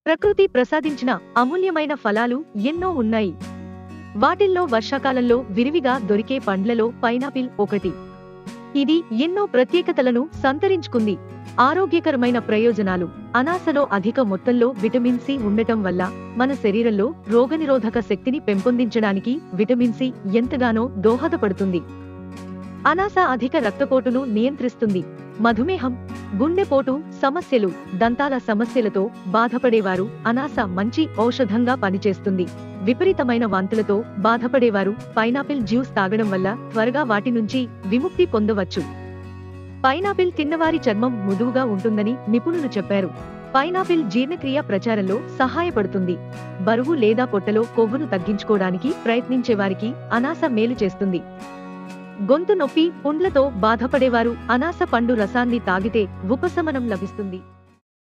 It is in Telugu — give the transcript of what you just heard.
ప్రకృతి ప్రసాదించిన అమూల్యమైన ఫలాలు ఎన్నో ఉన్నాయి వాటిల్లో వర్షాకాలంలో విరివిగా దొరికే పండ్లలో పైనాపిల్ ఒకటి ఇది ఎన్నో ప్రత్యేకతలను సంతరించుకుంది ఆరోగ్యకరమైన ప్రయోజనాలు అనాసలో అధిక మొత్తంలో విటమిన్ సి ఉండటం వల్ల మన శరీరంలో రోగనిరోధక శక్తిని పెంపొందించడానికి విటమిన్ సి ఎంతగానో దోహదపడుతుంది అనాస అధిక రక్తపోటును నియంత్రిస్తుంది మధుమేహం గుండెపోటు సమస్యలు దంతాల సమస్యలతో బాధపడేవారు అనాస మంచి ఔషధంగా పనిచేస్తుంది విపరీతమైన వాంతులతో బాధపడేవారు పైనాపిల్ జ్యూస్ తాగడం వల్ల త్వరగా వాటి నుంచి విముక్తి పొందవచ్చు పైనాపిల్ తిన్నవారి చర్మం మృదువుగా ఉంటుందని నిపుణులు చెప్పారు పైనాపిల్ జీర్ణక్రియ ప్రచారంలో సహాయపడుతుంది బరువు లేదా పొట్టలో కొవ్వును తగ్గించుకోవడానికి ప్రయత్నించే వారికి అనాస మేలు చేస్తుంది గొంతు నొప్పి పుండ్లతో బాధపడేవారు అనాస పండు రసాన్ని తాగితే ఉపశమనం లభిస్తుంది